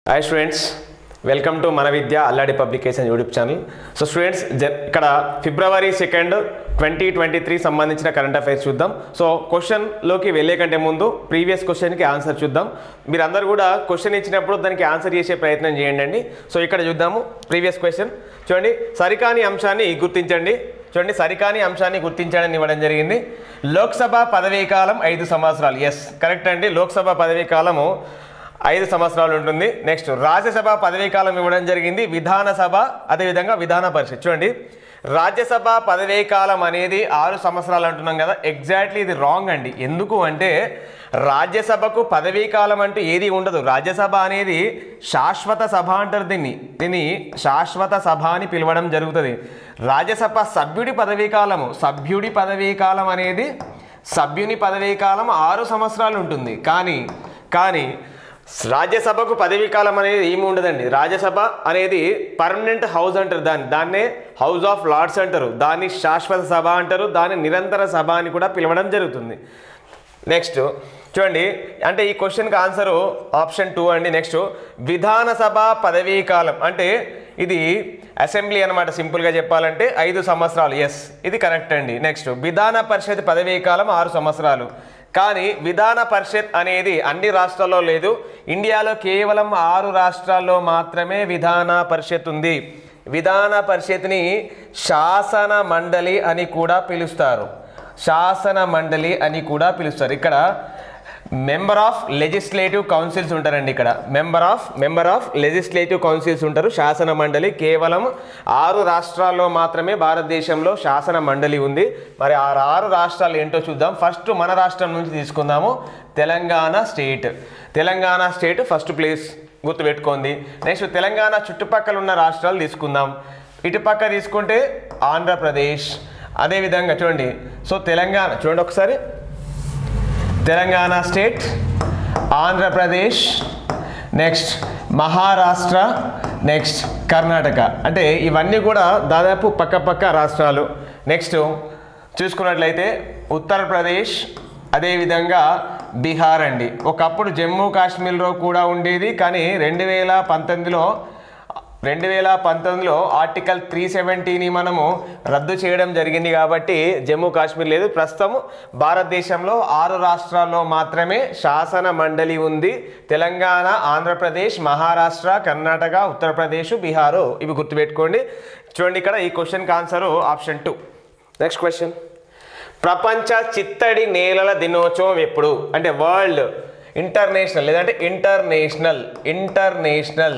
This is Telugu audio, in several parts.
హాయ్ స్టూడెంట్స్ వెల్కమ్ టు మన Vidya Alladi publication YouTube channel so students జ- ఇక్కడ February second twenty twenty three సంబంధించిన కరెంట్ అఫైర్స్ చూద్దాం సో క్వశ్చన్లోకి వెళ్ళే కంటే ముందు ప్రీవియస్ క్వశ్చన్కి ఆన్సర్ చూద్దాం మీరందరూ కూడా క్వశ్చన్ ఇచ్చినప్పుడు దానికి ఆన్సర్ చేసే ప్రయత్నం చేయండి అండి సో ఇక్కడ చూద్దాము ప్రీవియస్ క్వశ్చన్ చూడండి సరికాని అంశాన్ని గుర్తించండి చూడండి సరికాని అంశాన్ని గుర్తించడానికి ఇవ్వడం జరిగింది లోక్సభ పదవీ కాలం ఐదు సంవత్సరాలు ఎస్ కరెక్ట్ అండి లోక్సభ పదవీ కాలము ఐదు సంవత్సరాలు ఉంటుంది నెక్స్ట్ రాజ్యసభ పదవీ కాలం ఇవ్వడం జరిగింది విధానసభ అదేవిధంగా విధాన పరిషత్ చూడండి రాజ్యసభ పదవీ కాలం అనేది ఆరు సంవత్సరాలు అంటున్నాం కదా ఎగ్జాక్ట్లీ ఇది రాంగ్ అండి ఎందుకు అంటే రాజ్యసభకు పదవీ కాలం అంటూ ఏది ఉండదు రాజ్యసభ అనేది శాశ్వత సభ అంటారు దీన్ని దీన్ని శాశ్వత సభ అని పిలవడం జరుగుతుంది రాజ్యసభ సభ్యుడి పదవీ కాలము సభ్యుడి పదవీ కాలం అనేది సభ్యుని పదవీ కాలం ఆరు సంవత్సరాలు ఉంటుంది కానీ కానీ రాజ్యసభకు పదవీ కాలం అనేది ఏమి ఉండదండి రాజ్యసభ అనేది పర్మనెంట్ హౌస్ అంటారు దాన్ని దాన్నే హౌస్ ఆఫ్ లార్డ్స్ అంటారు దాన్ని శాశ్వత సభ అంటారు దాన్ని నిరంతర సభ అని కూడా పిలవడం జరుగుతుంది నెక్స్ట్ చూడండి అంటే ఈ క్వశ్చన్కి ఆన్సరు ఆప్షన్ టూ అండి నెక్స్ట్ విధానసభ పదవీ కాలం అంటే ఇది అసెంబ్లీ అనమాట సింపుల్గా చెప్పాలంటే ఐదు సంవత్సరాలు ఎస్ ఇది కరెక్ట్ అండి నెక్స్ట్ విధాన పరిషత్ పదవీ కాలం ఆరు సంవత్సరాలు కానీ విధాన పరిషత్ అనేది అన్ని రాష్ట్రాల్లో లేదు ఇండియాలో కేవలం ఆరు రాష్ట్రాల్లో మాత్రమే విధాన పరిషత్ ఉంది విధాన పరిషత్ని శాసన మండలి అని కూడా పిలుస్తారు శాసన మండలి అని కూడా పిలుస్తారు ఇక్కడ మెంబర్ ఆఫ్ లెజిస్లేటివ్ కౌన్సిల్స్ ఉంటారండి ఇక్కడ member of member of legislative councils ఉంటారు శాసన మండలి కేవలం ఆరు రాష్ట్రాల్లో మాత్రమే భారతదేశంలో శాసన మండలి ఉంది మరి ఆ ఆరు రాష్ట్రాలు ఏంటో చూద్దాం ఫస్ట్ మన రాష్ట్రం నుంచి తీసుకుందాము Telangana state Telangana state first place గుర్తుపెట్టుకోండి నెక్స్ట్ తెలంగాణ చుట్టుపక్కల ఉన్న రాష్ట్రాలు తీసుకుందాం ఇటుపక్క తీసుకుంటే ఆంధ్రప్రదేశ్ అదేవిధంగా చూడండి సో తెలంగాణ చూడండి ఒకసారి Telangana state Andhra Pradesh next Maharashtra next Karnataka అంటే ఇవన్నీ కూడా దాదాపు పక్క పక్క రాష్ట్రాలు నెక్స్ట్ చూసుకున్నట్లయితే ఉత్తరప్రదేశ్ అదేవిధంగా బీహార్ అండి ఒకప్పుడు జమ్మూ కాశ్మీర్లో కూడా ఉండేది కానీ రెండు వేల పంతొమ్మిదిలో రెండు వేల పంతొమ్మిదిలో ఆర్టికల్ త్రీ సెవెంటీని మనము రద్దు చేయడం జరిగింది కాబట్టి జమ్మూ కాశ్మీర్ లేదు ప్రస్తుతం భారతదేశంలో ఆరు రాష్ట్రాల్లో మాత్రమే శాసన మండలి ఉంది తెలంగాణ ఆంధ్రప్రదేశ్ మహారాష్ట్ర కర్ణాటక ఉత్తరప్రదేశ్ బీహారు ఇవి గుర్తుపెట్టుకోండి చూడండి ఇక్కడ ఈ క్వశ్చన్కి answer option two next question ప్రపంచ చిత్తడి నేలల దినోత్సవం ఎప్పుడు అంటే వరల్డ్ ఇంటర్నేషనల్ లేదంటే international international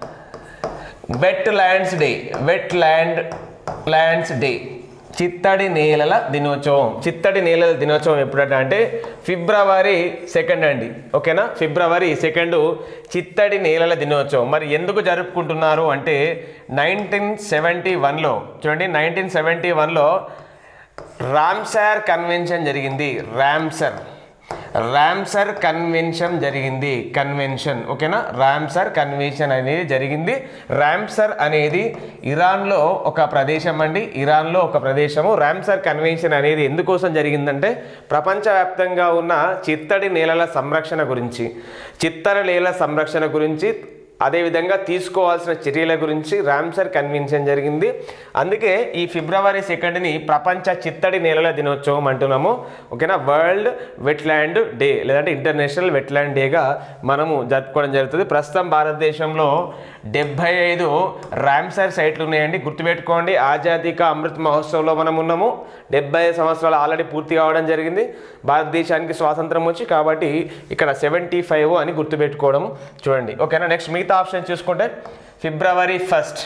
wetlands day wetland lands day చిత్తడి నేలల దినోత్సవం చిత్తడి నేలల దినోత్సవం ఎప్పుడట అంటే ఫిబ్రవరి సెకండ్ అండి ఓకేనా ఫిబ్రవరి సెకండ్ చిత్తడి నేలల దినోత్సవం మరి ఎందుకు జరుపుకుంటున్నారు అంటే నైన్టీన్ సెవెంటీ వన్లో చూడండి నైన్టీన్ సెవెంటీ వన్లో రామ్సార్ కన్వెన్షన్ జరిగింది రామ్సర్ రామ్సర్ కన్వెన్షన్ జరిగింది కన్వెన్షన్ ఓకేనా రామ్సర్ కన్వెన్షన్ అనేది జరిగింది రామ్సర్ అనేది ఇరాన్లో ఒక ప్రదేశం అండి ఇరాన్లో ఒక ప్రదేశము రామ్సర్ కన్వెన్షన్ అనేది ఎందుకోసం జరిగిందంటే ప్రపంచవ్యాప్తంగా ఉన్న చిత్తడి నేలల సంరక్షణ గురించి చిత్తడి నేల సంరక్షణ గురించి అదేవిధంగా తీసుకోవాల్సిన చర్యల గురించి రామ్సర్ కన్వెన్షన్ జరిగింది అందుకే ఈ ఫిబ్రవరి సెకండ్ని ప్రపంచ చిత్తడి నేలల దినోత్సవం అంటున్నాము ఓకేనా వరల్డ్ వెట్లాండ్ డే లేదంటే ఇంటర్నేషనల్ వెట్లాండ్ డేగా మనము జరుపుకోవడం జరుగుతుంది ప్రస్తుతం భారతదేశంలో డెబ్బై ఐదు రామ్సర్ సైట్లు ఉన్నాయండి గుర్తుపెట్టుకోండి ఆజాదీ కా అమృత్ మహోత్సవంలో మనం ఉన్నాము డెబ్బై ఐదు సంవత్సరాలు ఆల్రెడీ పూర్తి కావడం జరిగింది భారతదేశానికి స్వాతంత్రం వచ్చి కాబట్టి ఇక్కడ సెవెంటీ ఫైవ్ అని గుర్తుపెట్టుకోవడం చూడండి ఓకేనా నెక్స్ట్ మిగతా ఆప్షన్ చూసుకుంటే ఫిబ్రవరి ఫస్ట్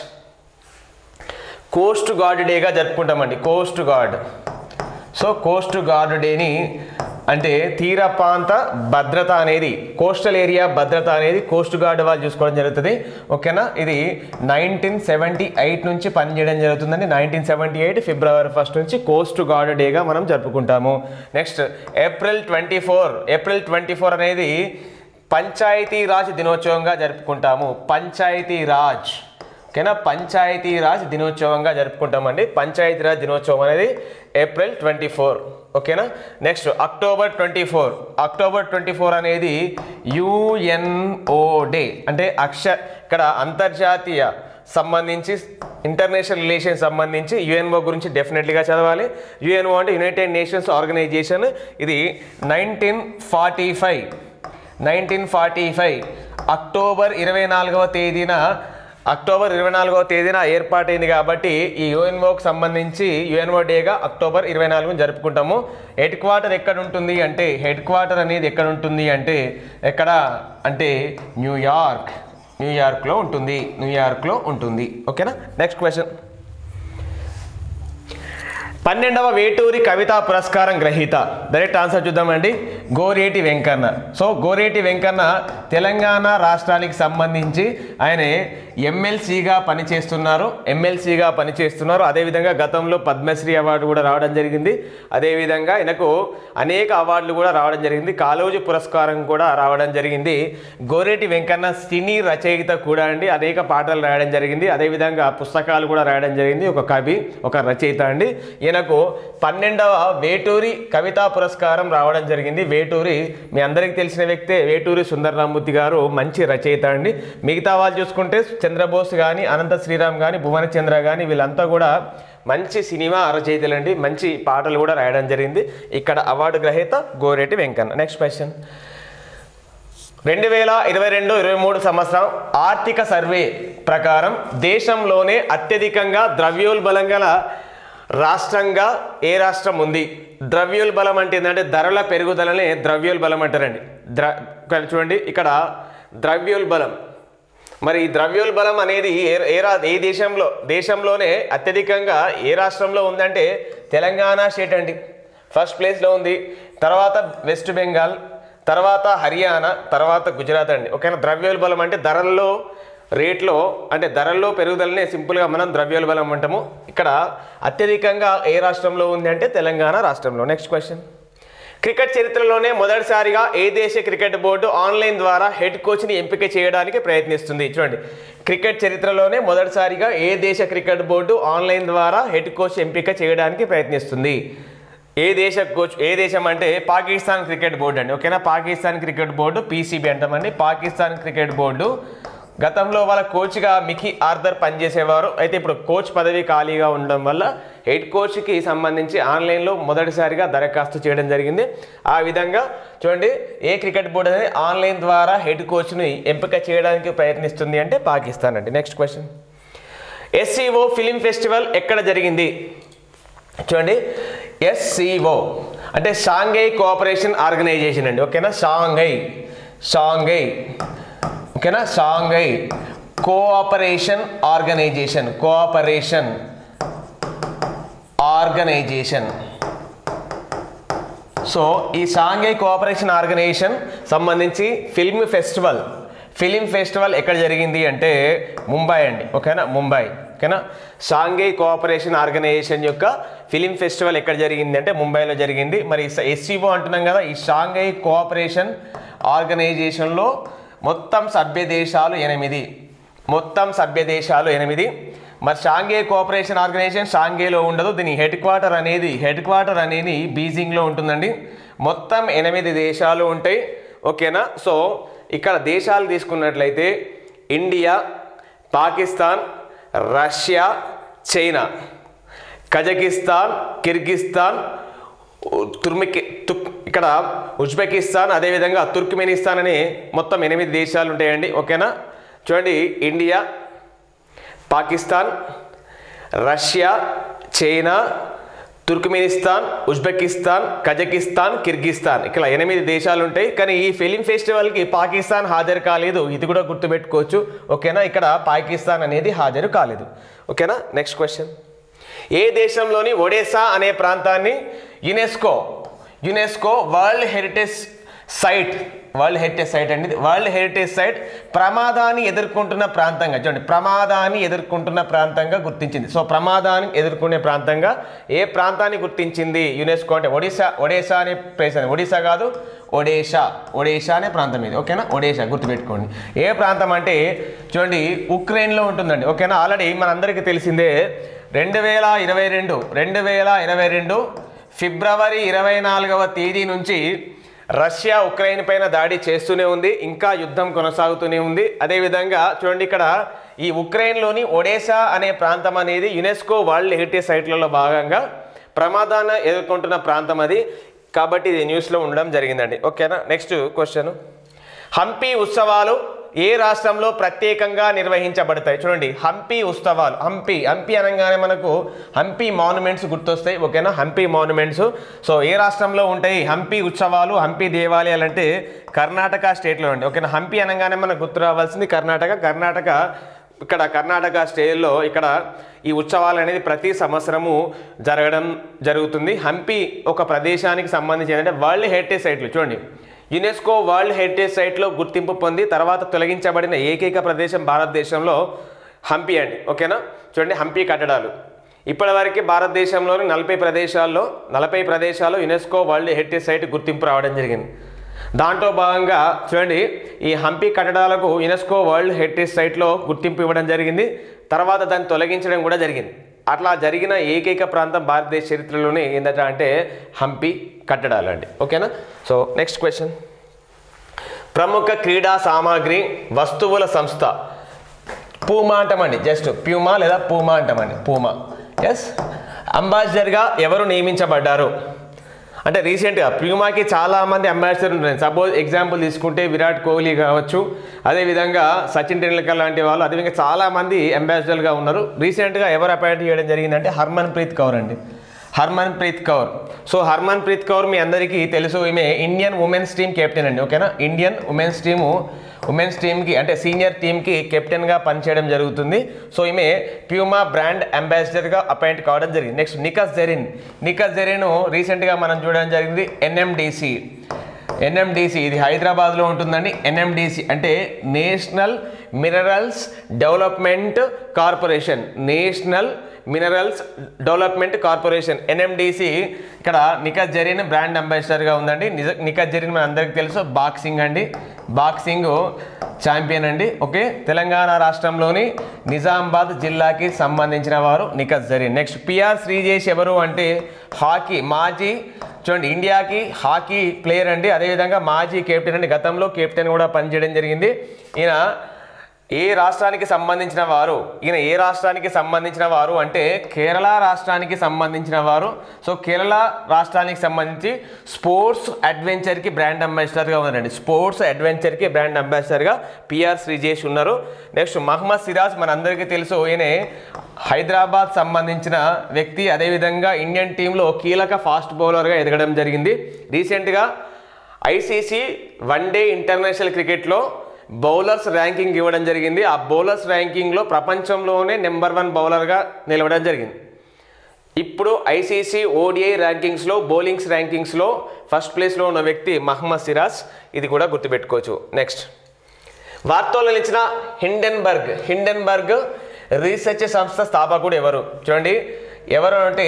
కోస్ట్ గార్డ్ డేగా జరుపుకుంటామండి coast guard so coast guard డేని అంటే తీర ప్రాంత భద్రత అనేది కోస్టల్ ఏరియా భద్రత అనేది కోస్ట్ గార్డ్ వాళ్ళు చూసుకోవడం జరుగుతుంది ఓకేనా ఇది నైన్టీన్ సెవెంటీ ఎయిట్ నుంచి పనిచేయడం జరుగుతుందండి nineteen seventy eight February first నుంచి కోస్ట్ గార్డ్ డేగా మనం జరుపుకుంటాము next April twenty four April twenty four అనేది పంచాయతీ రాజ్ దినోత్సవంగా జరుపుకుంటాము పంచాయతీ రాజ్ ఓకేనా పంచాయతీరాజ్ దినోత్సవంగా జరుపుకుంటామండి పంచాయతీరాజ్ దినోత్సవం అనేది ఏప్రిల్ ట్వంటీ ఫోర్ ఓకేనా next October twenty four October twenty four అనేది యుఎన్ఓ డే అంటే అక్ష ఇక్కడ అంతర్జాతీయ సంబంధించి ఇంటర్నేషనల్ రిలేషన్ సంబంధించి యుఎన్ఓ గురించి డెఫినెట్లీగా చదవాలి యుఎన్ఓ అంటే యునైటెడ్ నేషన్స్ ఆర్గనైజేషన్ ఇది nineteen forty five nineteen forty five October ఇరవై నాలుగవ తేదీన అక్టోబర్ ఇరవై నాలుగవ తేదీన ఏర్పాటైంది కాబట్టి ఈ యుఎన్ఓకి సంబంధించి యుఎన్ఓ డేగా అక్టోబర్ ఇరవై నాలుగున జరుపుకుంటాము హెడ్ క్వార్టర్ ఎక్కడ ఉంటుంది అంటే హెడ్ క్వార్టర్ అనేది ఎక్కడ ఉంటుంది అంటే ఎక్కడ అంటే న్యూయార్క్ న్యూయార్క్లో ఉంటుంది న్యూయార్క్లో ఉంటుంది ఓకేనా నెక్స్ట్ క్వశ్చన్ పన్నెండవ వేటూరి కవితా పురస్కారం గ్రహీత డైరెక్ట్ ఆన్సర్ చూద్దామండి గోరేటి వెంకన్న సో గోరేటి వెంకన్న తెలంగాణ రాష్ట్రానికి సంబంధించి ఆయన ఎమ్మెల్సీగా పనిచేస్తున్నారు ఎమ్మెల్సీగా పనిచేస్తున్నారు అదేవిధంగా గతంలో పద్మశ్రీ అవార్డు కూడా రావడం జరిగింది అదేవిధంగా ఆయనకు అనేక అవార్డులు కూడా రావడం జరిగింది కాలోజీ పురస్కారం కూడా రావడం జరిగింది గోరేటి వెంకన్న సినీ రచయిత కూడా అండి అనేక పాటలు రాయడం జరిగింది అదేవిధంగా పుస్తకాలు కూడా రాయడం జరిగింది ఒక కవి ఒక రచయిత అండి ఈయనకు పన్నెండవ వేటూరి కవితా పురస్కారం రావడం జరిగింది వేటూరి మీ అందరికీ తెలిసిన వ్యక్తే వేటూరి సుందరరామూర్తి గారు మంచి రచయిత అండి మిగతా వాళ్ళు చూసుకుంటే చంద్రబోస్ కానీ అనంత శ్రీరామ్ కానీ భువనచంద్ర కానీ వీళ్ళంతా కూడా మంచి సినిమా రచయితలండి మంచి పాటలు కూడా రాయడం జరిగింది ఇక్కడ అవార్డు గ్రహీత గోరేటి వెంకన్న నెక్స్ట్ క్వశ్చన్ రెండు వేల ఇరవై రెండు ఇరవై మూడు సంవత్సరం ఆర్థిక సర్వే ప్రకారం దేశంలోనే అత్యధికంగా ద్రవ్యోల్బలం గల రాష్ట్రంగా ఏ రాష్ట్రం ఉంది ద్రవ్యోల్బలం అంటే ఏంటంటే ధరల పెరుగుదలనే ద్రవ్యోల్బలం అంటారండి ద్ర ఇక్కడ చూడండి ఇక్కడ ద్రవ్యోల్బలం మరి ఈ ద్రవ్యోల్బలం అనేది ఏ ఏ రా ఏ దేశంలో దేశంలోనే అత్యధికంగా ఏ రాష్ట్రంలో ఉందంటే తెలంగాణ స్టేట్ అండి ఫస్ట్ ప్లేస్లో ఉంది తర్వాత వెస్ట్ బెంగాల్ తర్వాత హర్యానా తర్వాత గుజరాత్ అండి ఓకేనా ద్రవ్యోల్బలం అంటే ధరల్లో రేట్లో అంటే ధరల్లో పెరుగుదలనే సింపుల్గా మనం ద్రవ్యోల్బలం అంటాము ఇక్కడ అత్యధికంగా ఏ రాష్ట్రంలో ఉంది అంటే తెలంగాణ రాష్ట్రంలో నెక్స్ట్ క్వశ్చన్ క్రికెట్ చరిత్రలోనే మొదటిసారిగా ఏ దేశ క్రికెట్ బోర్డు ఆన్లైన్ ద్వారా హెడ్ కోచ్ని ఎంపిక చేయడానికి ప్రయత్నిస్తుంది చూడండి క్రికెట్ చరిత్రలోనే మొదటిసారిగా ఏ దేశ క్రికెట్ బోర్డు ఆన్లైన్ ద్వారా హెడ్ కోచ్ ఎంపిక చేయడానికి ప్రయత్నిస్తుంది ఏ దేశ కోచ్ ఏ దేశం అంటే పాకిస్తాన్ క్రికెట్ బోర్డు అండి ఓకేనా పాకిస్తాన్ క్రికెట్ బోర్డు పీసీబీ అంటామండి పాకిస్తాన్ క్రికెట్ బోర్డు గతంలో వాళ్ళ కోచ్గా మికీ ఆర్థర్ పనిచేసేవారు అయితే ఇప్పుడు కోచ్ పదవి ఖాళీగా ఉండడం వల్ల హెడ్ కోచ్కి సంబంధించి ఆన్లైన్లో మొదటిసారిగా దరఖాస్తు చేయడం జరిగింది ఆ విధంగా చూడండి ఏ క్రికెట్ బోర్డు అనేది ఆన్లైన్ ద్వారా హెడ్ కోచ్ని ఎంపిక చేయడానికి ప్రయత్నిస్తుంది అంటే పాకిస్తాన్ అండి next question SCO film festival ఎక్కడ జరిగింది చూడండి ఎస్సిఓ అంటే షాంఘై కోఆపరేషన్ ఆర్గనైజేషన్ అండి ఓకేనా షాంఘై షాంఘై ఓకేనా Shanghai cooperation organisation cooperation organisation so ఈ షాంఘై కోఆపరేషన్ ఆర్గనైజేషన్ సంబంధించి ఫిల్మ్ ఫెస్టివల్ ఫిలిం ఫెస్టివల్ ఎక్కడ జరిగింది అంటే ముంబై అండి ఓకేనా ముంబై ఓకేనా షాంఘై కోఆపరేషన్ ఆర్గనైజేషన్ యొక్క ఫిలిం ఫెస్టివల్ ఎక్కడ జరిగింది అంటే ముంబైలో జరిగింది మరి ఎస్సీఓ అంటున్నాం కదా ఈ షాంఘై కోఆపరేషన్ ఆర్గనైజేషన్లో మొత్తం సభ్య దేశాలు ఎనిమిది మొత్తం సభ్య దేశాలు ఎనిమిది మరి షాంఘై కోఆపరేషన్ ఆర్గనైజేషన్ షాంఘైలో ఉండదు దీని హెడ్ క్వార్టర్ అనేది హెడ్ క్వార్టర్ అనేది బీజింగ్లో ఉంటుందండి మొత్తం ఎనిమిది దేశాలు ఉంటాయి ఓకేనా సో ఇక్కడ దేశాలు తీసుకున్నట్లయితే India Pakistan Russia China Kazakhstan Kyrgyzstan తుర్మికి తుక్ ఇక్కడ ఉజ్బెకిస్తాన్ అదేవిధంగా తుర్క్మెనిస్తాన్ అని మొత్తం ఎనిమిది దేశాలు ఉంటాయండి ఓకేనా చూడండి India Pakistan Russia China Turkmenistan Uzbekistan Kazakhstan Kyrgyzstan ఇక్కడ ఎనిమిది దేశాలు ఉంటాయి కానీ ఈ ఫిలిం ఫెస్టివల్కి పాకిస్తాన్ హాజరు కాలేదు ఇది కూడా గుర్తుపెట్టుకోవచ్చు ఓకేనా ఇక్కడ పాకిస్తాన్ అనేది హాజరు కాలేదు ఓకేనా నెక్స్ట్ క్వశ్చన్ ఏ దేశంలోని ఒడేసా అనే ప్రాంతాన్ని UNESCO UNESCO world heritage site world heritage site అండి వరల్డ్ హెరిటేజ్ సైట్ ప్రమాదాన్ని ఎదుర్కొంటున్న ప్రాంతంగా చూడండి ప్రమాదాన్ని ఎదుర్కొంటున్న ప్రాంతంగా గుర్తించింది సో ప్రమాదాన్ని ఎదుర్కొనే ప్రాంతంగా ఏ ప్రాంతాన్ని గుర్తించింది యునెస్కో అంటే ఒడిశా ఒడిశా అనే ప్లేస్ అని ఒడిశా కాదు ఒడేషా ఒడేషా అనే ప్రాంతం ఇది ఓకేనా ఒడేషా గుర్తుపెట్టుకోండి ఏ ప్రాంతం అంటే చూడండి ఉక్రెయిన్లో ఉంటుందండి ఓకేనా ఆల్రెడీ మనందరికీ తెలిసిందే రెండు వేల ఇరవై రెండు రెండు వేల ఇరవై రెండు ఫిబ్రవరి ఇరవై నాలుగవ తేదీ నుంచి రష్యా ఉక్రెయిన్ పైన దాడి చేస్తూనే ఉంది ఇంకా యుద్ధం కొనసాగుతూనే ఉంది అదేవిధంగా చూడండి ఇక్కడ ఈ ఉక్రెయిన్లోని ఒడేసా అనే ప్రాంతం అనేది యునెస్కో వరల్డ్ హెరిటేజ్ సైట్లలో భాగంగా ప్రమాదాన్ని ఎదుర్కొంటున్న ప్రాంతం అది కాబట్టి ఇది న్యూస్లో ఉండడం జరిగిందండి ఓకేనా నెక్స్ట్ క్వశ్చన్ హంపి ఉత్సవాలు ఏ రాష్ట్రంలో ప్రత్యేకంగా నిర్వహించబడతాయి చూడండి హంపి ఉత్సవాలు హంపి హంపి అనగానే మనకు హంపి మాన్యుమెంట్స్ గుర్తొస్తాయి ఓకేనా హంపి మాన్యుమెంట్స్ సో ఏ రాష్ట్రంలో ఉంటాయి హంపి ఉత్సవాలు హంపి దేవాలయాలు అంటే కర్ణాటక స్టేట్లో ఉండి ఓకేనా హంపి అనగానే మనకు గుర్తు రావాల్సింది కర్ణాటక కర్ణాటక ఇక్కడ కర్ణాటక స్టేట్లో ఇక్కడ ఈ ఉత్సవాలు అనేది ప్రతి సంవత్సరము జరగడం జరుగుతుంది హంపి ఒక ప్రదేశానికి సంబంధించి ఏంటంటే వరల్డ్ హెరిటేజ్ సైట్లు చూడండి యునెస్కో వరల్డ్ హెరిటేజ్ సైట్లో గుర్తింపు పొంది తర్వాత తొలగించబడిన ఏకైక ప్రదేశం భారతదేశంలో హంపి అండి ఓకేనా చూడండి హంపి కట్టడాలు ఇప్పటివరకు భారతదేశంలోని నలభై ప్రదేశాల్లో నలభై ప్రదేశాల్లో యునెస్కో వరల్డ్ హెరిటేజ్ సైట్ గుర్తింపు రావడం జరిగింది దాంట్లో భాగంగా చూడండి ఈ హంపి కట్టడాలకు యునెస్కో వరల్డ్ హెరిటేజ్ సైట్లో గుర్తింపు ఇవ్వడం జరిగింది తర్వాత దాన్ని తొలగించడం కూడా జరిగింది అట్లా జరిగిన ఏకైక ప్రాంతం భారతదేశ చరిత్రలోనే ఏంటంటే అంటే హంపి కట్టడాలు అండి ఓకేనా సో నెక్స్ట్ క్వశ్చన్ ప్రముఖ క్రీడా సామాగ్రి వస్తువుల సంస్థ పూమా అంటామండి జస్ట్ ప్యూమా లేదా పూమా అంటామండి పూమా ఎస్ అంబాసిడర్గా ఎవరు నియమించబడ్డారు అంటే రీసెంట్గా ప్యూమాకి చాలా మంది అంబాసిడర్ ఉంటారు సపోజ్ ఎగ్జాంపుల్ తీసుకుంటే విరాట్ కోహ్లీ కావచ్చు అదేవిధంగా సచిన్ టెండూల్కర్ లాంటి వాళ్ళు అదేవిధంగా చాలా మంది అంబాసిడర్గా ఉన్నారు రీసెంట్గా ఎవరు అపాయింట్ చేయడం జరిగిందంటే హర్మన్ ప్రీత్ కౌర్ అండి Harmanpreet Kaur so Harmanpreet Kaur మీ అందరికీ తెలుసు ఈమె ఇండియన్ ఉమెన్స్ టీమ్ కెప్టెన్ అండి ఓకేనా ఇండియన్ ఉమెన్స్ టీము ఉమెన్స్ టీమ్కి అంటే సీనియర్ టీమ్కి కెప్టెన్గా పనిచేయడం జరుగుతుంది సో ఈమె ప్యూమా బ్రాండ్ అంబాసిడర్గా అపాయింట్ కావడం జరిగింది నెక్స్ట్ నికస్ జెరిన్ నికస్ జెరిన్ రీసెంట్గా మనం చూడడం జరిగింది ఎన్ఎండిసి ఎన్ఎండిసి ఇది హైదరాబాద్లో ఉంటుందండి ఎన్ఎండిసి అంటే National Minerals Development Corporation National Minerals Development Corporation NMDC ఇక్కడ నికత్ జరీన్ బ్రాండ్ అంబాసిడర్గా ఉందండి నిజ నికత్ జరీన్ మన అందరికీ తెలుసు బాక్సింగ్ అండి బాక్సింగ్ ఛాంపియన్ అండి ఓకే తెలంగాణ రాష్ట్రంలోని నిజామాబాద్ జిల్లాకి సంబంధించిన వారు నికత్ జరీన్ నెక్స్ట్ పిఆర్ శ్రీజేష్ ఎవరు అంటే హాకీ మాజీ చూడండి ఇండియాకి హాకీ ప్లేయర్ అండి అదేవిధంగా మాజీ కెప్టెన్ అండి గతంలో కెప్టెన్ కూడా పనిచేయడం జరిగింది ఈయన ఏ రాష్ట్రానికి సంబంధించిన వారు ఈయన ఏ రాష్ట్రానికి సంబంధించిన వారు అంటే కేరళ రాష్ట్రానికి సంబంధించిన వారు సో కేరళ రాష్ట్రానికి సంబంధించి స్పోర్ట్స్ అడ్వెంచర్కి బ్రాండ్ అంబాసిడర్గా ఉన్నారండి స్పోర్ట్స్ అడ్వెంచర్కి బ్రాండ్ అంబాసిడర్గా పిఆర్ శ్రీజేష్ ఉన్నారు నెక్స్ట్ మహమ్మద్ సిరాజ్ మనందరికీ తెలుసు ఈయన హైదరాబాద్ సంబంధించిన వ్యక్తి అదేవిధంగా ఇండియన్ టీంలో కీలక ఫాస్ట్ బౌలర్గా ఎదగడం జరిగింది రీసెంట్గా ఐసీసీ వన్ డే ఇంటర్నేషనల్ క్రికెట్లో బౌలర్స్ ర్యాంకింగ్ ఇవ్వడం జరిగింది ఆ బౌలర్స్ ర్యాంకింగ్లో ప్రపంచంలోనే నెంబర్ వన్ బౌలర్గా నిలవడం జరిగింది ఇప్పుడు ఐసీసీ ఓడిఐ ర్యాంకింగ్స్లో బౌలింగ్స్ ర్యాంకింగ్స్లో ఫస్ట్ ప్లేస్లో ఉన్న వ్యక్తి మహమ్మద్ సిరాజ్ ఇది కూడా గుర్తుపెట్టుకోవచ్చు నెక్స్ట్ వార్తల్లో నిలిచిన హిండెన్బర్గ్ హిండెన్బర్గ్ రీసెర్చ్ సంస్థ స్థాపకుడు ఎవరు చూడండి ఎవరు అంటే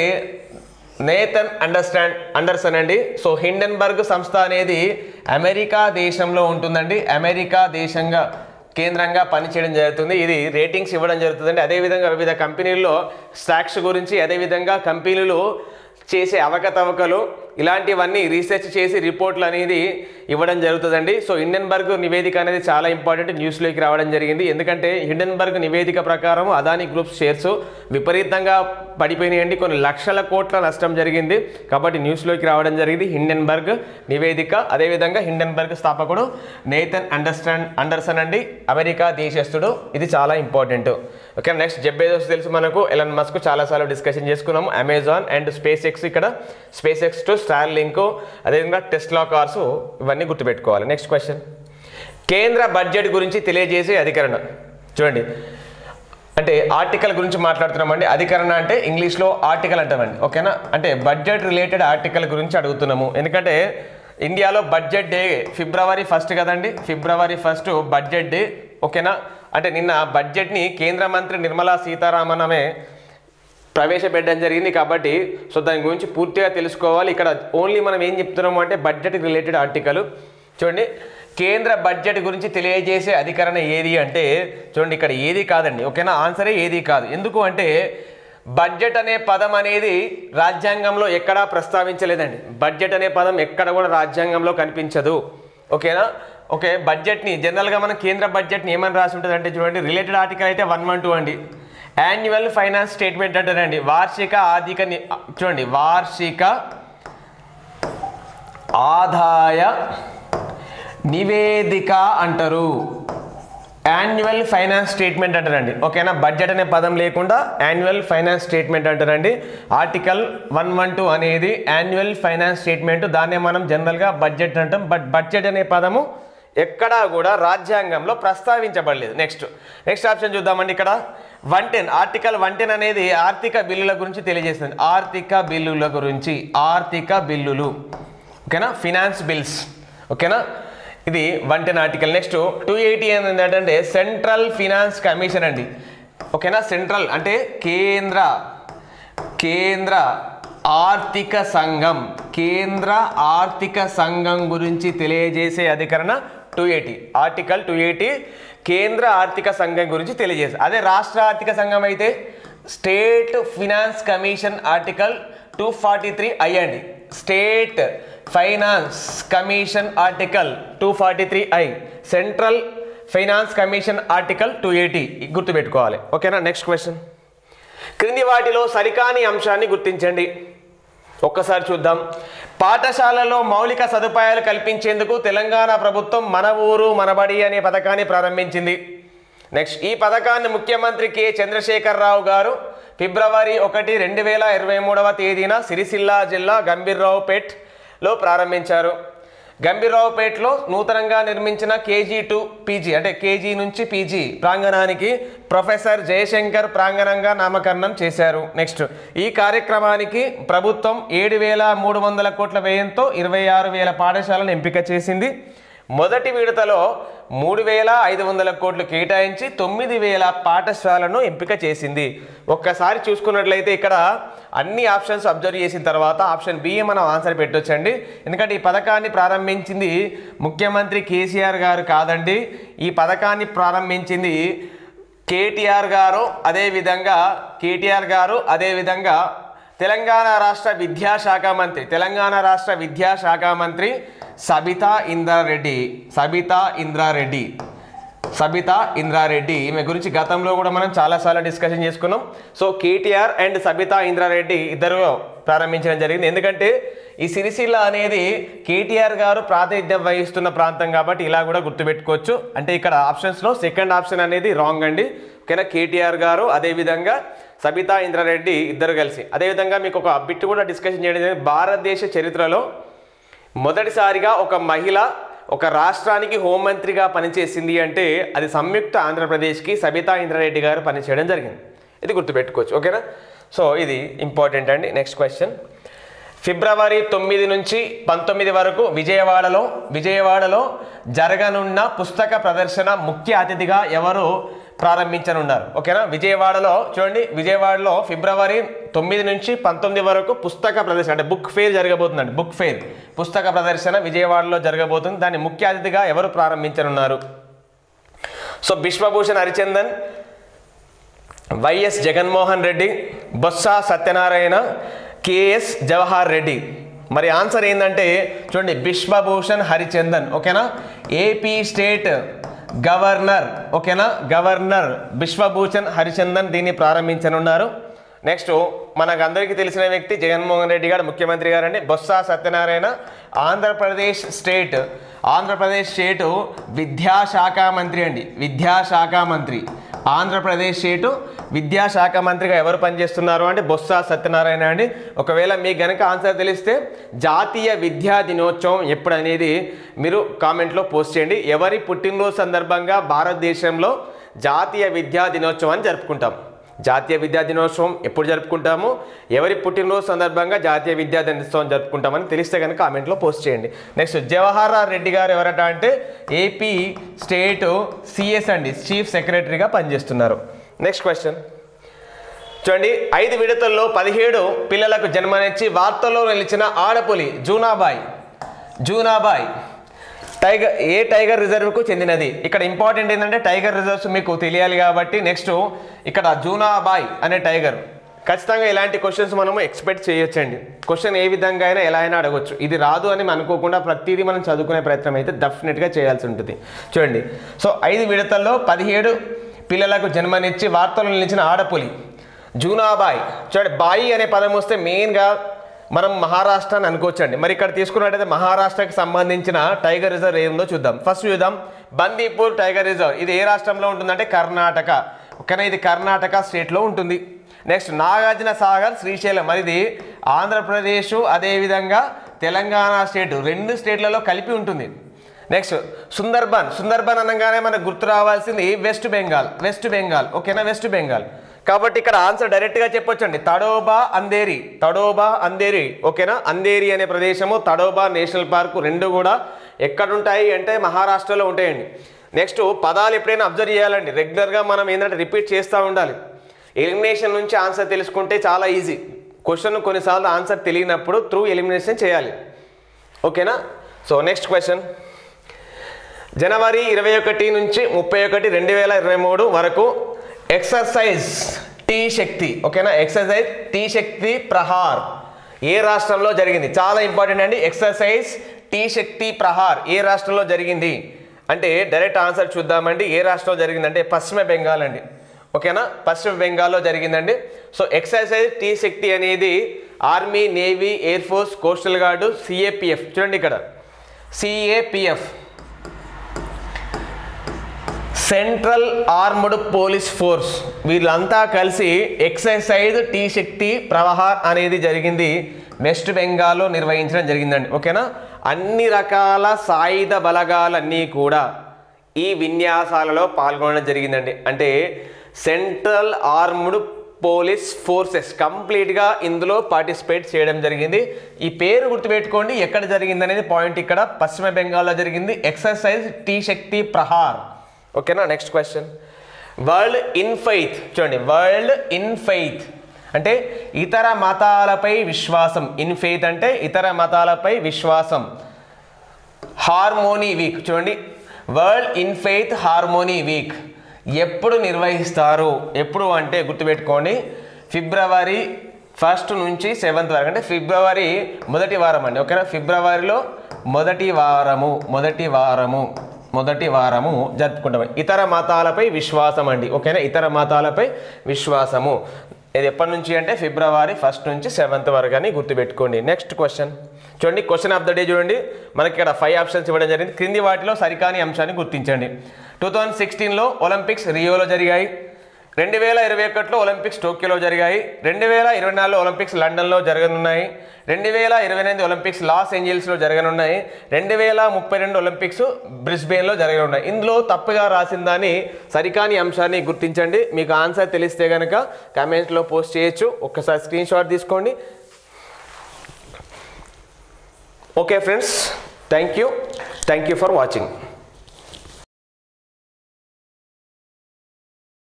నేతన్ అండర్స్టాండ్ అండర్సన్ అండి సో హిండెన్బర్గ్ సంస్థ అనేది అమెరికా దేశంలో ఉంటుందండి అమెరికా దేశంగా కేంద్రంగా పనిచేయడం జరుగుతుంది ఇది రేటింగ్స్ ఇవ్వడం జరుగుతుందండి అదేవిధంగా వివిధ కంపెనీల్లో స్టాక్స్ గురించి అదేవిధంగా కంపెనీలు చేసే అవకతవకలు ఇలాంటివన్నీ రీసెర్చ్ చేసి రిపోర్ట్లు అనేది ఇవ్వడం జరుగుతుందండి సో హిండెన్బర్గ్ నివేదిక అనేది చాలా ఇంపార్టెంట్ న్యూస్లోకి రావడం జరిగింది ఎందుకంటే హిండెన్బర్గ్ నివేదిక ప్రకారం అదాని గ్రూప్ షేర్స్ విపరీతంగా పడిపోయినాయండి కొన్ని లక్షల కోట్ల నష్టం జరిగింది కాబట్టి న్యూస్లోకి రావడం జరిగింది హిండెన్బర్గ్ నివేదిక అదేవిధంగా హిండెన్బర్గ్ స్థాపకుడు నేతన్ అండర్స్టాండ్ అండర్సన్ అండి అమెరికా దేశస్థుడు ఇది చాలా ఇంపార్టెంట్ ఓకే నెక్స్ట్ జెబ్బేదోస్ తెలుసు మనకు ఎలన్ మస్క్ చాలాసార్లు డిస్కషన్ చేసుకున్నాము అమెజాన్ అండ్ స్పేస్ ఎక్స్ ఇక్కడ Space X to Starlink అదేవిధంగా టెస్లా కార్స్ ఇవన్నీ గుర్తుపెట్టుకోవాలి నెక్స్ట్ క్వశ్చన్ కేంద్ర బడ్జెట్ గురించి తెలియజేసే అధికరణ చూడండి అంటే ఆర్టికల్ గురించి మాట్లాడుతున్నామండి అధికరణ అంటే ఇంగ్లీష్లో ఆర్టికల్ అంటామండి ఓకేనా అంటే బడ్జెట్ రిలేటెడ్ ఆర్టికల్ గురించి అడుగుతున్నాము ఎందుకంటే ఇండియాలో బడ్జెట్ డే ఫిబ్రవరి ఫస్ట్ కదండి ఫిబ్రవరి ఫస్ట్ బడ్జెట్ డే ఓకేనా అంటే నిన్న బడ్జెట్ని కేంద్ర మంత్రి నిర్మలా సీతారామన్ ఆమె ప్రవేశపెట్టడం జరిగింది కాబట్టి సో దాని గురించి పూర్తిగా తెలుసుకోవాలి ఇక్కడ ఓన్లీ మనం ఏం చెప్తున్నాము అంటే బడ్జెట్ రిలేటెడ్ ఆర్టికల్ చూడండి కేంద్ర బడ్జెట్ గురించి తెలియజేసే అధికరణ ఏది అంటే చూడండి ఇక్కడ ఏది కాదండి ఓకేనా ఆన్సరే ఏది కాదు ఎందుకు అంటే బడ్జెట్ అనే పదం అనేది రాజ్యాంగంలో ఎక్కడా ప్రస్తావించలేదండి బడ్జెట్ అనే పదం ఎక్కడ కూడా రాజ్యాంగంలో కనిపించదు ఓకేనా ఓకే బడ్జెట్ని జనరల్గా మనం కేంద్ర బడ్జెట్ని ఏమని రాసి ఉంటుంది అంటే చూడండి రిలేటెడ్ ఆర్టికల్ అయితే వన్ వన్ టూ అండి యాన్యువల్ ఫైనాన్స్ స్టేట్మెంట్ అంటారండి వార్షిక ఆర్థిక ని- చూడండి వార్షిక ఆదాయ నివేదిక అంటారు యాన్యువల్ ఫైనాన్స్ స్టేట్మెంట్ అంటారండి ఓకేనా బడ్జెట్ అనే పదం లేకుండా యాన్యువల్ ఫైనాన్స్ స్టేట్మెంట్ అంటారండి ఆర్టికల్ వన్ వన్ టూ అనేది యాన్యువల్ ఫైనాన్స్ స్టేట్మెంట్ దాన్నే మనం జనరల్గా బడ్జెట్ అంటాం బట్ బడ్జెట్ అనే పదము ఎక్కడా కూడా రాజ్యాంగంలో ప్రస్తావించబడలేదు నెక్స్ట్ నెక్స్ట్ ఆప్షన్ చూద్దామండి ఇక్కడ one ten article one ten అనేది ఆర్థిక బిల్లుల గురించి తెలియజేస్తుంది ఆర్థిక బిల్లుల గురించి ఆర్థిక బిల్లులు ఓకేనా ఫినాన్స్ బిల్స్ ఓకేనా ఇది one ten article next two eighty ఏంటంటే సెంట్రల్ ఫినాన్స్ కమిషన్ అండి ఓకేనా సెంట్రల్ అంటే కేంద్ర కేంద్ర ఆర్థిక సంఘం కేంద్ర ఆర్థిక సంఘం గురించి తెలియజేసే అధికరణ two eighty article two eighty కేంద్ర ఆర్థిక సంఘం గురించి తెలియజేసే అదే రాష్ట్ర ఆర్థిక సంఘం అయితే state finance commission article two forty three అయ్యండి state finance commission article two forty three ఐ central finance commission article two eighty గుర్తుపెట్టుకోవాలి ఓకేనా నెక్స్ట్ క్వశ్చన్ క్రింది వాటిలో సరికాని అంశాన్ని గుర్తించండి ఒక్కసారి చూద్దాం పాఠశాలలో మౌలిక సదుపాయాలు కల్పించేందుకు తెలంగాణ ప్రభుత్వం మన ఊరు మనబడి అనే పథకాన్ని ప్రారంభించింది నెక్స్ట్ ఈ పథకాన్ని ముఖ్యమంత్రి కె చంద్రశేఖరరావు గారు ఫిబ్రవరి ఒకటి రెండు వేల ఇరవై మూడవ తేదీన సిరిసిల్ల జిల్లా గంభీర్రావుపేట్లో ప్రారంభించారు గంభీర్రావుపేటలో నూతనంగా నిర్మించిన కేజీ టు పీజీ అంటే కేజీ నుంచి పీజీ ప్రాంగణానికి ప్రొఫెసర్ జయశంకర్ ప్రాంగణంగా నామకరణం చేశారు నెక్స్ట్ ఈ కార్యక్రమానికి ప్రభుత్వం ఏడు వేల మూడు వందల కోట్ల వ్యయంతో ఇరవై ఆరు వేల పాఠశాలను ఎంపిక చేసింది మొదటి విడతలో మూడు వేల ఐదు వందల కోట్లు కేటాయించి తొమ్మిది వేల పాఠశాలను ఎంపిక చేసింది ఒక్కసారి చూసుకున్నట్లయితే ఇక్కడ అన్ని ఆప్షన్స్ అబ్జర్వ్ చేసిన తర్వాత ఆప్షన్ బి మనం ఆన్సర్ పెట్టొచ్చండి ఎందుకంటే ఈ పథకాన్ని ప్రారంభించింది ముఖ్యమంత్రి కేసీఆర్ గారు కాదండి ఈ పథకాన్ని ప్రారంభించింది కేటీఆర్ గారు అదేవిధంగా కేటీఆర్ గారు అదేవిధంగా తెలంగాణ రాష్ట్ర విద్యాశాఖ మంత్రి తెలంగాణ రాష్ట్ర విద్యాశాఖ మంత్రి సబితా ఇంద్రారెడ్డి సబితా ఇంద్రారెడ్డి సబితా ఇంద్రారెడ్డి ఈమె గురించి గతంలో కూడా మనం చాలాసార్లు డిస్కషన్ చేసుకున్నాం so KTR and Sabitha Indra Reddy ఇద్దరు ప్రారంభించడం జరిగింది ఎందుకంటే ఈ సిరిసిల్ల అనేది కేటీఆర్ గారు ప్రాతినిధ్యం వహిస్తున్న ప్రాంతం కాబట్టి ఇలా కూడా గుర్తుపెట్టుకోవచ్చు అంటే ఇక్కడ ఆప్షన్స్లో సెకండ్ ఆప్షన్ అనేది రాంగ్ అండి ఓకేనా కేటీఆర్ గారు అదేవిధంగా సబితా ఇంద్రారెడ్డి ఇద్దరు కలిసి అదేవిధంగా మీకు ఒక బిట్ కూడా డిస్కషన్ చేయడం జరిగింది. భారతదేశ చరిత్రలో మొదటిసారిగా ఒక మహిళ ఒక రాష్ట్రానికి హోంమంత్రిగా పనిచేసింది అంటే అది సంయుక్త ఆంధ్రప్రదేశ్కి సబితా ఇంద్రారెడ్డి గారు పనిచేయడం జరిగింది ఇది గుర్తుపెట్టుకోవచ్చు ఓకేనా సో ఇది ఇంపార్టెంట్ అండి నెక్స్ట్ క్వశ్చన్ ఫిబ్రవరి తొమ్మిది నుంచి పంతొమ్మిది వరకు విజయవాడలో విజయవాడలో జరగనున్న పుస్తక ప్రదర్శన ముఖ్య అతిథిగా ఎవరు ప్రారంభించనున్నారు ఓకేనా విజయవాడలో చూడండి విజయవాడలో ఫిబ్రవరి తొమ్మిది నుంచి పంతొమ్మిది వరకు పుస్తక ప్రదర్శన అంటే బుక్ ఫేర్ జరగబోతుందండి బుక్ ఫేర్ పుస్తక ప్రదర్శన విజయవాడలో జరగబోతుంది దాన్ని ముఖ్య అతిథిగా ఎవరు ప్రారంభించనున్నారు so Biswabhusan Harichandan YS Jaganmohan Reddy Botsa Satyanarayana KS Jawahar Reddy మరి ఆన్సర్ ఏంటంటే చూడండి బిశ్వభూషణ్ హరిచందన్ ఓకేనా ఏపీ స్టేట్ గవర్నర్ ఓకేనా గవర్నర్ బిశ్వభూషణ్ హరిచందన్ దీన్ని ప్రారంభించనున్నారు నెక్స్ట్ మనకు అందరికీ తెలిసిన వ్యక్తి జగన్మోహన్ రెడ్డి గారు ముఖ్యమంత్రి గారండి బొత్స సత్యనారాయణ ఆంధ్రప్రదేశ్ స్టేట్ ఆంధ్రప్రదేశ్ స్టేటు విద్యాశాఖ మంత్రి అండి విద్యాశాఖ మంత్రి ఆంధ్రప్రదేశ్ స్టేటు విద్యాశాఖ మంత్రిగా ఎవరు పనిచేస్తున్నారు అంటే బొత్స సత్యనారాయణ అండి ఒకవేళ మీకు గనక ఆన్సర్ తెలిస్తే జాతీయ విద్యా దినోత్సవం ఎప్పుడు అనేది మీరు కామెంట్లో పోస్ట్ చేయండి ఎవరి పుట్టినరోజు సందర్భంగా భారతదేశంలో జాతీయ విద్యా దినోత్సవాన్ని జరుపుకుంటాం జాతీయ విద్యా దినోత్సవం ఎప్పుడు జరుపుకుంటాము ఎవరి పుట్టినరోజు సందర్భంగా జాతీయ విద్యా దినోత్సవం జరుపుకుంటామని తెలిస్తే కనుక కామెంట్లో పోస్ట్ చేయండి నెక్స్ట్ జవహర్ రెడ్డి గారు ఎవరట అంటే ఏపీ స్టేట్ సిఎస్ అండి చీఫ్ సెక్రటరీగా పనిచేస్తున్నారు నెక్స్ట్ క్వశ్చన్ చూడండి ఐదు విడతల్లో పదిహేడు పిల్లలకు జన్మనిచ్చి వార్తల్లో నిలిచిన ఆడపులి జూనాబాయ్ జూనాబాయ్ టైగర్ ఏ టైగర్ రిజర్వ్కు చెందినది ఇక్కడ ఇంపార్టెంట్ ఏంటంటే టైగర్ రిజర్వ్స్ మీకు తెలియాలి కాబట్టి నెక్స్ట్ ఇక్కడ జూనాబాయ్ అనే టైగర్ ఖచ్చితంగా ఇలాంటి క్వశ్చన్స్ మనము ఎక్స్పెక్ట్ చేయొచ్చండి క్వశ్చన్ ఏ విధంగా అయినా ఎలా అయినా అడగొచ్చు ఇది రాదు అని మనం అనుకోకుండా ప్రతిదీ మనం చదువుకునే ప్రయత్నం అయితే డెఫినెట్గా చేయాల్సి ఉంటుంది చూడండి సో ఐదు విడతల్లో పదిహేడు పిల్లలకు జన్మనిచ్చి వార్తలు నిలిచిన ఆడపులి జూనాబాయ్ చూడండి బాయి అనే పదం వస్తే మెయిన్గా మనం మహారాష్ట్ర అని అనుకోవచ్చండి మరి ఇక్కడ తీసుకున్నట్టయితే మహారాష్ట్రకి సంబంధించిన టైగర్ రిజర్వ్ ఏముందో చూద్దాం ఫస్ట్ చూద్దాం బందీపూర్ టైగర్ రిజర్వ్ ఇది ఏ రాష్ట్రంలో ఉంటుందంటే కర్ణాటక ఓకేనా ఇది కర్ణాటక స్టేట్లో ఉంటుంది నెక్స్ట్ నాగార్జున సాగర్ శ్రీశైలం మరి ఇది ఆంధ్రప్రదేశ్ అదేవిధంగా తెలంగాణ స్టేట్ రెండు స్టేట్లలో కలిపి ఉంటుంది నెక్స్ట్ సుందర్బన్ సుందర్బన్ అనగానే మనకు గుర్తు రావాల్సింది వెస్ట్ బెంగాల్ వెస్ట్ బెంగాల్ ఓకేనా వెస్ట్ బెంగాల్ కాబట్టి ఇక్కడ ఆన్సర్ డైరెక్ట్గా చెప్పొచ్చండి తడోబా అందేరి తడోబా అందేరి ఓకేనా అందేరి అనే ప్రదేశము తడోబా నేషనల్ పార్క్ రెండు కూడా ఎక్కడుంటాయి అంటే మహారాష్ట్రలో ఉంటాయండి నెక్స్ట్ పదాలు ఎప్పుడైనా అబ్జర్వ్ చేయాలండి రెగ్యులర్గా మనం ఏంటంటే రిపీట్ చేస్తూ ఉండాలి ఎలిమినేషన్ నుంచి ఆన్సర్ తెలుసుకుంటే చాలా ఈజీ క్వశ్చన్ కొన్నిసార్లు ఆన్సర్ తెలియనప్పుడు త్రూ ఎలిమినేషన్ చేయాలి ఓకేనా సో నెక్స్ట్ క్వశ్చన్ జనవరి ఇరవై ఒకటి నుంచి ముప్పై ఒకటి రెండు వేల ఇరవై మూడు వరకు ఎక్సర్సైజ్ టీ శక్తి ఓకేనా ఎక్సర్సైజ్ టీ శక్తి ప్రహార్ ఏ రాష్ట్రంలో జరిగింది చాలా ఇంపార్టెంట్ అండి ఎక్సర్సైజ్ టీ శక్తి ప్రహార్ ఏ రాష్ట్రంలో జరిగింది అంటే డైరెక్ట్ ఆన్సర్ చూద్దామండి ఏ రాష్ట్రంలో జరిగింది అంటే పశ్చిమ బెంగాల్ అండి ఓకేనా పశ్చిమ బెంగాల్లో జరిగిందండి సో ఎక్సర్సైజ్ టీ శక్తి అనేది army navy air force coastal guard CAPF చూడండి ఇక్కడ CAPF central armed police force వీళ్ళంతా కలిసి ఎక్సర్సైజ్ టీ శక్తి ప్రవాహ అనేది జరిగింది వెస్ట్ బెంగాల్లో నిర్వహించడం జరిగిందండి ఓకేనా అన్ని రకాల సాయుధ బలగాలన్నీ కూడా ఈ విన్యాసాలలో పాల్గొనడం జరిగిందండి అంటే సెంట్రల్ ఆర్మ్డ్ పోలీస్ ఫోర్సెస్ కంప్లీట్గా ఇందులో పార్టిసిపేట్ చేయడం జరిగింది ఈ పేరు గుర్తుపెట్టుకోండి ఎక్కడ జరిగింది అనేది పాయింట్ ఇక్కడ పశ్చిమ బెంగాల్లో జరిగింది ఎక్సర్సైజ్ టీ శక్తి ప్రహార్ ఓకేనా next question world in faith చూడండి వరల్డ్ ఇన్ ఫెయిత్ అంటే ఇతర మతాలపై విశ్వాసం ఇన్ ఫెయిత్ అంటే ఇతర మతాలపై విశ్వాసం హార్మోనీ వీక్ చూడండి world in faith harmony week ఎప్పుడు నిర్వహిస్తారు ఎప్పుడు అంటే గుర్తుపెట్టుకోండి ఫిబ్రవరి ఫస్ట్ నుంచి సెవెంత్ వరకు అంటే ఫిబ్రవరి మొదటి వారం అండి ఓకేనా ఫిబ్రవరిలో మొదటి వారము మొదటి వారము మొదటి వారము జరుపుకుంటాం ఇతర మతాలపై విశ్వాసం అండి ఓకేనా ఇతర మతాలపై విశ్వాసము ఇది ఎప్పటి నుంచి అంటే ఫిబ్రవరి ఫస్ట్ నుంచి సెవెంత్ వరకు అని గుర్తుపెట్టుకోండి నెక్స్ట్ క్వశ్చన్ చూడండి క్వశ్చన్ ఆఫ్ ద డే చూడండి మనకి ఇక్కడ ఫైవ్ ఆప్షన్స్ ఇవ్వడం జరిగింది క్రింది వాటిలో సరికాని అంశాన్ని గుర్తించండి టూ థౌజండ్ సిక్స్టీన్లో ఒలింపిక్స్ రియోలో జరిగాయి రెండు వేల ఇరవై ఒకటిలో ఒలింపిక్స్ టోక్యోలో జరిగాయి రెండు వేల ఇరవై నాలుగులో ఒలింపిక్స్ లండన్లో జరగనున్నాయి రెండు వేల ఇరవై ఎనిమిది ఒలింపిక్స్ లాస్ ఏంజల్స్లో జరగనున్నాయి రెండు వేల ముప్పై రెండు ఒలింపిక్స్ బ్రిస్బెయిన్లో జరగనున్నాయి ఇందులో తప్పుగా రాసిన దాన్ని సరికాని అంశాన్ని గుర్తించండి మీకు ఆన్సర్ తెలిస్తే కనుక కామెంట్స్లో పోస్ట్ చేయొచ్చు ఒక్కసారి స్క్రీన్ షాట్ తీసుకోండి okay friends thank you thank you for watching